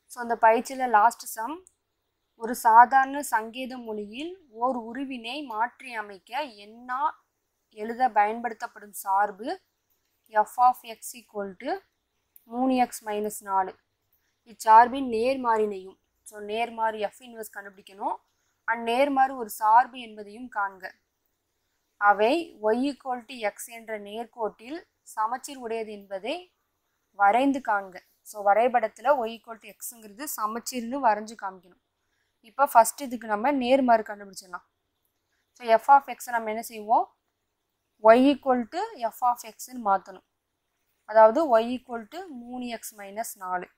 so அந்த பயிற்சியில் last some ஒரு சாதாரண சங்கேத மொழியில் ஓர் உருவினை மாற்றி அமைக்க எண்ணா எழுத பயன்படுத்தப்படும் சார்பு F of X equal to மூணு எக்ஸ் மைனஸ் நாலு இச்சார்பின் நேர்மாறினையும் ஸோ நேர்மாறு எஃப் இன்வெர்ஸ் கண்டுபிடிக்கணும் அண்ட் நேர்மாறு ஒரு சார்பு என்பதையும் காண்க அவை ஒய் ஈக்குவல் டு எக்ஸ் என்ற நேர்கோட்டில் சமச்சீர் உடையது என்பதை வரைந்து காண்க ஸோ வரைபடத்தில் ஒய் ஈக்குவல் டு எக்ஸுங்கிறது சமச்சீர்னு வரைஞ்சு காமிக்கணும் இப்போ ஃபஸ்ட் இதுக்கு நம்ம நேர்மாறு கண்டுபிடிச்சிடலாம் ஸோ எஃப் ஆஃப் எக்ஸை நம்ம என்ன செய்வோம் Y equal to F of எக்ஸ்ன்னு மாற்றணும் அதாவது ஒய் ஈக்குவல் டு மூணு எக்ஸ் மைனஸ் நாலு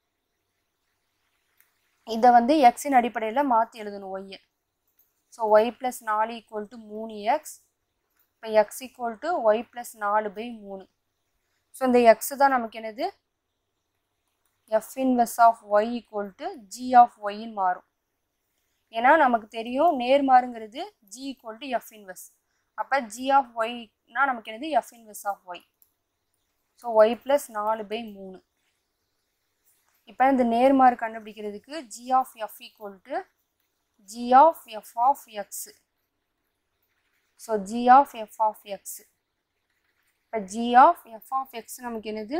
இதை வந்து எக்ஸின் அடிப்படையில் மாற்றி எழுதணும் ஒய்யை ஸோ ஒய் ப்ளஸ் நாலு ஈக்குவல் டு மூணு எக்ஸ் இப்போ X equal to Y plus நாலு பை மூணு ஸோ இந்த எக்ஸ் தான் நமக்கு என்னது F inverse of Y equal to G of ஒய்ன்னு மாறும் ஏன்னா நமக்கு தெரியும் நேர்மாறுங்கிறது G equal to F inverse அப்போ ஜி ஆஃப் ஒய்னா நமக்கு என்னது F inverse of Y so Y plus நாலு பை மூணு இப்போ இந்த நேர்மாறு கண்டுபிடிக்கிறதுக்கு G of F equal to G of F of X so G of F of X இப்போ G of F of X நமக்கு என்னது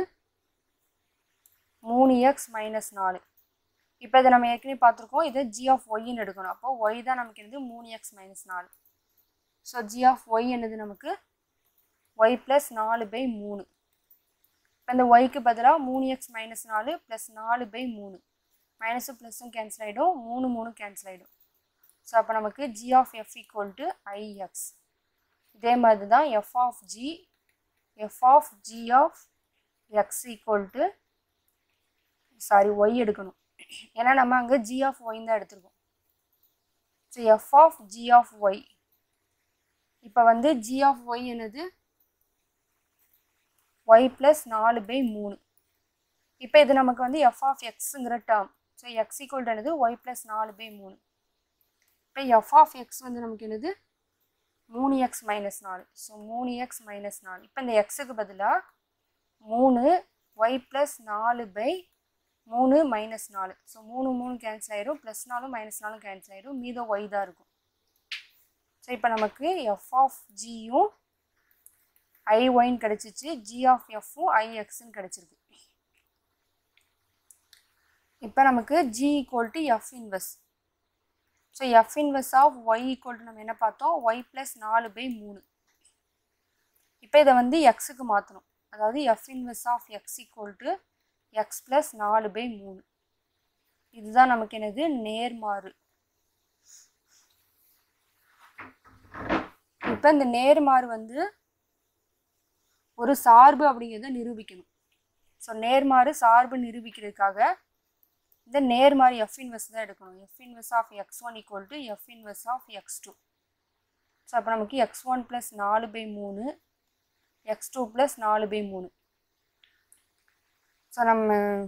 மூணு எக்ஸ் மைனஸ் நாலு இப்போ இதை நம்ம ஏற்கனவே பார்த்துருக்கோம் இதை ஜி ஆஃப் ஒய்ன்னு எடுக்கணும் அப்போ ஒய் தான் நமக்கு என்னது மூணு எக்ஸ் மைனஸ் நாலு ஸோ ஜி ஆஃப் ஒய் என்னது நமக்கு ஒய் ப்ளஸ் நாலு பை மூணு இப்போ இந்த ஒய்க்கு பதிலாக மூணு எக்ஸ் மைனஸ் நாலு ப்ளஸ் நாலு பை மூணு மைனஸும் ப்ளஸும் கேன்சல் ஆகிடும் மூணு மூணு கேன்சல் ஆகிடும் ஸோ அப்போ நமக்கு G of F equal to IX இதே மாதிரி தான் F of G F of G of X equal to sorry Y எடுக்கணும் ஏன்னா நம்ம அங்கே ஜி ஆஃப் ஒய் தான் எடுத்திருக்கோம் so F of G of Y இப்போ வந்து ஜி ஆஃப் ஒய் என்னது ஒய் ப்ளஸ் நாலு பை மூணு இப்போ இது நமக்கு வந்து எஃப் ஆஃப் எக்ஸுங்கிற டேர்ம் ஸோ எக்ஸ் ஈக்குவல் என்னது ஒய் ப்ளஸ் நாலு பை மூணு இப்போ எஃப் ஆஃப் எக்ஸ் வந்து நமக்கு என்னது மூணு எக்ஸ் மைனஸ் நாலு ஸோ மூணு எக்ஸ் மைனஸ் நாலு இப்போ இந்த எக்ஸுக்கு பதிலாக மூணு ஒய் ப்ளஸ் நாலு பை மூணு மைனஸ் நாலு ஸோ மூணு மூணு கேன்சல் ஆயிடும் ப்ளஸ் நாலும் மைனஸ் நாலும் கேன்சல் ஆயிடும் மீதம் ஒய் தான் இருக்கும் ஸோ இப்போ நமக்கு எஃப் ஆஃப் ஜியும் ஐ ஒய்ன்னு கிடச்சிச்சு ஜி ஆஃப் எஃப்பும் ஐ எக்ஸ்ன்னு கிடச்சிருக்கு இப்போ நமக்கு G equal to F inverse so F inverse of Y equal to நம்ம என்ன பார்த்தோம் ஒய் ப்ளஸ் நாலு பை மூணு இப்போ இதை வந்து எக்ஸுக்கு மாற்றணும் அதாவது F inverse of X equal to X plus நாலு பை மூணு இதுதான் நமக்கு என்னது நேர்மாறு இப்போ இந்த நேர்மாறு வந்து ஒரு சார்பு அப்படிங்கிறத நிரூபிக்கணும் ஸோ நேர்மாறு சார்பு நிரூபிக்கிறதுக்காக இந்த நேர்மாறு எஃப் இன்வெஸ் தான் எடுக்கணும் F inverse of X one equal to F inverse of X two so அப்போ நமக்கு எக்ஸ் ஒன் ப்ளஸ் நாலு பை மூணு எக்ஸ் டூ ப்ளஸ் நாலு பை மூணு ஸோ நம்ம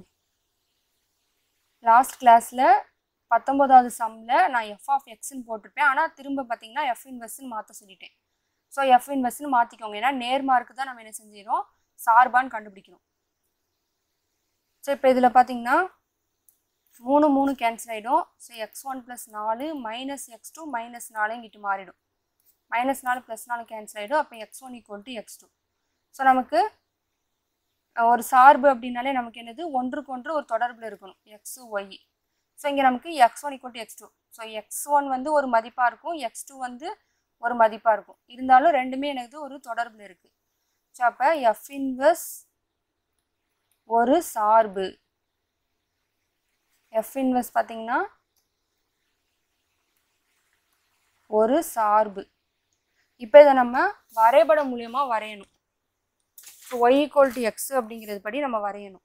லாஸ்ட் கிளாஸில் பத்தொம்போதாவது சம்மில் நான் எஃப் ஆஃப் எக்ஸ்ன்னு போட்டிருப்பேன் ஆனால் திரும்ப பார்த்தீங்கன்னா எஃப் இன்வெஸ்ட்னு மாற்ற சொல்லிட்டேன் ஸோ எஃப் இன்வெஸ்ட்னு மாற்றிக்கோங்க ஏன்னா நேர்மார்க்கு தான் நம்ம என்ன செஞ்சிடும் சார்பான்னு கண்டுபிடிக்கணும் ஸோ இப்போ இதில் பார்த்தீங்கன்னா மூணு மூணு கேன்சல் ஆகிடும் ஸோ எக்ஸ் ஒன் ப்ளஸ் நாலு மைனஸ் எக்ஸ் டூ மைனஸ் நாலு இங்கிட்டு மாறிடும் மைனஸ் நாலு ப்ளஸ் நாலு கேன்சல் ஆகிடும் அப்போ X one equal to X two so நமக்கு ஒரு சார்பு அப்படின்னாலே நமக்கு என்னது ஒன்றுக்கு ஒன்று ஒரு தொடர்பில் இருக்கணும் எக்ஸு ஒய் ஸோ இங்கே நமக்கு X one equal to X two so X one வந்து ஒரு மதிப்பாக இருக்கும் எக்ஸ் டூ வந்து ஒரு மதிப்பாக இருக்கும் இருந்தாலும் ரெண்டுமே எனக்கு ஒரு தொடர்பில் இருக்குது ஸோ அப்போ எஃப் இன்வெஸ் ஒரு சார்பு எஃப் இன்வெஸ் பார்த்தீங்கன்னா ஒரு சார்பு இப்போ இதை நம்ம வரைபடம் மூலியமாக வரையணும் so Y equal to X அப்படிங்கிறது படி நம்ம வரையணும்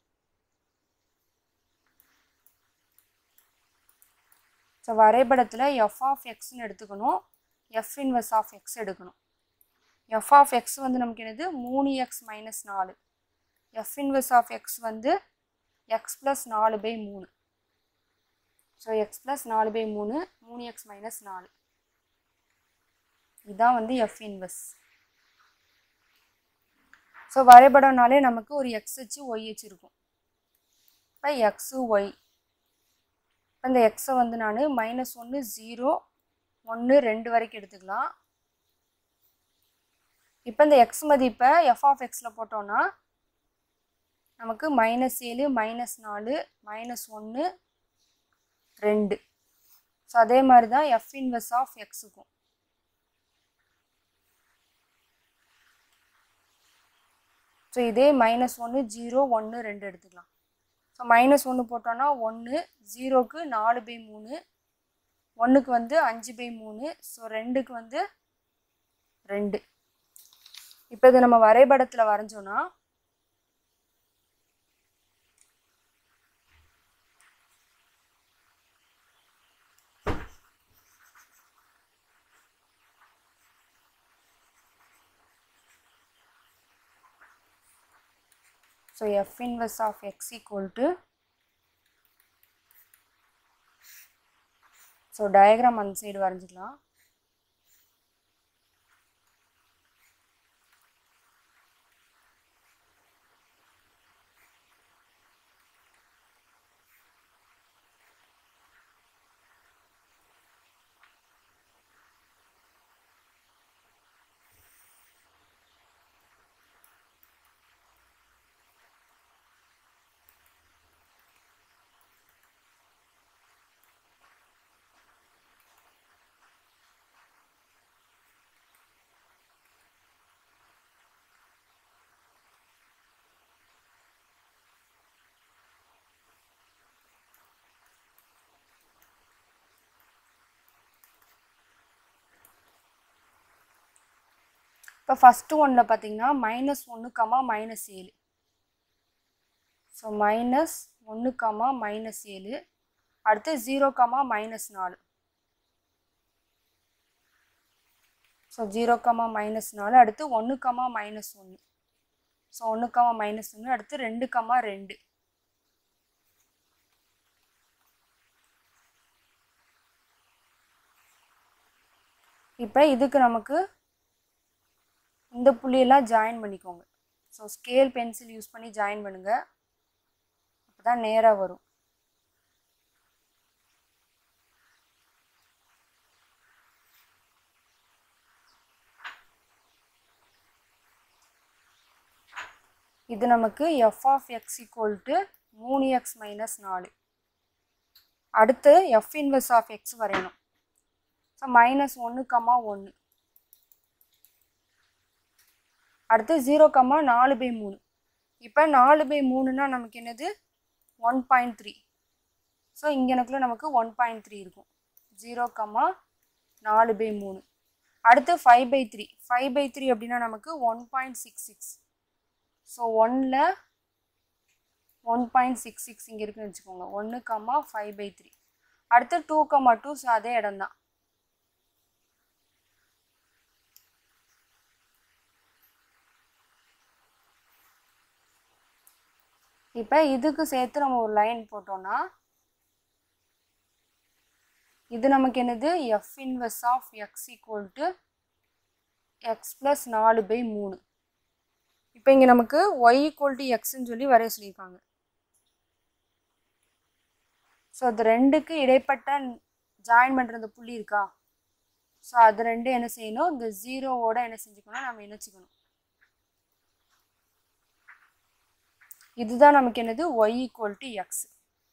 ஸோ வரைபடத்தில் எஃப் ஆஃப் எக்ஸ்னு எடுத்துக்கணும் எஃப் இன்வெஸ் ஆஃப் எக்ஸ் எடுக்கணும் எஃப் ஆஃப் எக்ஸ் வந்து நமக்கு என்னது மூணு எக்ஸ் மைனஸ் நாலு எஃப் இன்வெஸ் ஆஃப் எக்ஸ் வந்து எக்ஸ் ப்ளஸ் நாலு பை மூணு ஸோ எக்ஸ் ப்ளஸ் நாலு பை மூணு மூணு எக்ஸ் மைனஸ் நாலு இதுதான் வந்து எஃப் இன்வெஸ் ஸோ வரைபடம்னாலே நமக்கு ஒரு எக்ஸ் வச்சு ஒய் வச்சு இருக்கும் இப்போ எக்ஸு ஒய் இப்போ இந்த எக்ஸை வந்து நான் மைனஸ் ஒன்று ஜீரோ ஒன்று ரெண்டு வரைக்கும் எடுத்துக்கலாம் இப்போ இந்த எக்ஸ் மதிப்பை எஃப் ஆஃப் எக்ஸில் போட்டோன்னா நமக்கு மைனஸ் ஏழு மைனஸ் நாலு மைனஸ் ஒன்று ரெண்டு ஸோ அதே மாதிரி தான் எஃப் இன்வெர்ஸ் ஆஃப் எக்ஸுக்கும் ஸோ இதே மைனஸ் ஒன்று ஜீரோ ஒன்று ரெண்டு எடுத்துக்கலாம் ஸோ மைனஸ் ஒன்று போட்டோன்னா ஒன்று ஜீரோக்கு நாலு பை மூணு ஒன்றுக்கு வந்து அஞ்சு பை மூணு ஸோ ரெண்டுக்கு வந்து ரெண்டு இப்போ இது நம்ம வரைபடத்தில் வரைஞ்சோன்னா So f inverse of x equal to so diagram அந்த சைடு வரைஞ்சிக்கலாம் இப்போ ஃபஸ்ட்டு ஒன்றில் பார்த்தீங்கன்னா மைனஸ் ஒன்று கமா மைனஸ் ஏழு ஸோ மைனஸ் ஒன்று கமா மைனஸ் ஏழு அடுத்து ஜீரோ கமா மைனஸ் நாலு ஸோ ஜீரோ கமா மைனஸ் நாலு அடுத்து ஒன்று கமா மைனஸ் ஒன்று ஸோ ஒன்று கமா மைனஸ் ஒன்று அடுத்து ரெண்டு கமா ரெண்டு இப்போ இதுக்கு நமக்கு இந்த புள்ளியெல்லாம் ஜாயின் பண்ணிக்கோங்க ஸோ ஸ்கேல் பென்சில் யூஸ் பண்ணி ஜாயின் பண்ணுங்க அப்போ தான் நேராக வரும் இது நமக்கு F of X equal to மூணு எக்ஸ் மைனஸ் நாலு அடுத்து எஃப் இன்வெர்ஸ் ஆஃப் எக்ஸ் வரையணும் ஸோ மைனஸ் ஒன்று கம்மா ஒன்று அடுத்து ஜீரோ கம்மா நாலு பை மூணு இப்போ நாலு பை மூணுனா நமக்கு என்னது ஒன் பாயிண்ட் த்ரீ ஸோ இங்கே எனக்குள்ள நமக்கு ஒன் பாயிண்ட் த்ரீ இருக்கும் ஜீரோ கம்மா நாலு பை மூணு அடுத்து five by three five by three அப்படின்னா நமக்கு one point six six so ஒன்னில் ஒன் பாயிண்ட் சிக்ஸ் சிக்ஸ் இங்கே இருக்குன்னு வச்சுக்கோங்க ஒன்று கம்மா ஃபைவ் பை த்ரீ அடுத்து டூ கம்மா டூ ஸோ அதே இடம் தான் இப்போ இதுக்கு சேர்த்து நம்ம ஒரு லைன் போட்டோம்னா இது நமக்கு என்னது F inverse of X equal to X plus நாலு பை மூணு இப்போ இங்கே நமக்கு ஒய் ஈக்குவல் டு எக்ஸ்ன்னு சொல்லி வரைய சொல்லியிருக்காங்க ஸோ அது ரெண்டுக்கு இடைப்பட்ட ஜாயின் பண்ணுற இந்த புள்ளி இருக்கா ஸோ அது ரெண்டும் என்ன செய்யணும் இந்த ஜீரோவோட என்ன செஞ்சுக்கணும் நம்ம இணைச்சிக்கணும் இதுதான் நமக்கு என்னது Y equal to X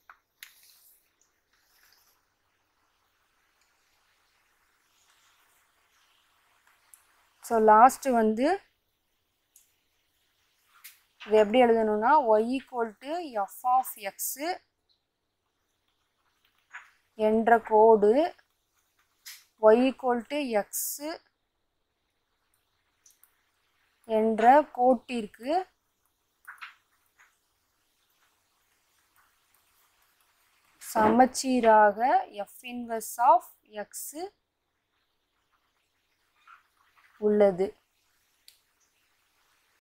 so last வந்து இது எப்படி எழுதணும்னா Y equal to F of X என்ற கோடு ஒய் ஈக்குவல் டு எக்ஸு என்ற கோட்டிற்கு சமச்சீராக எஃப் இன்வெர்ஸ் ஆஃப் எக்ஸு உள்ளது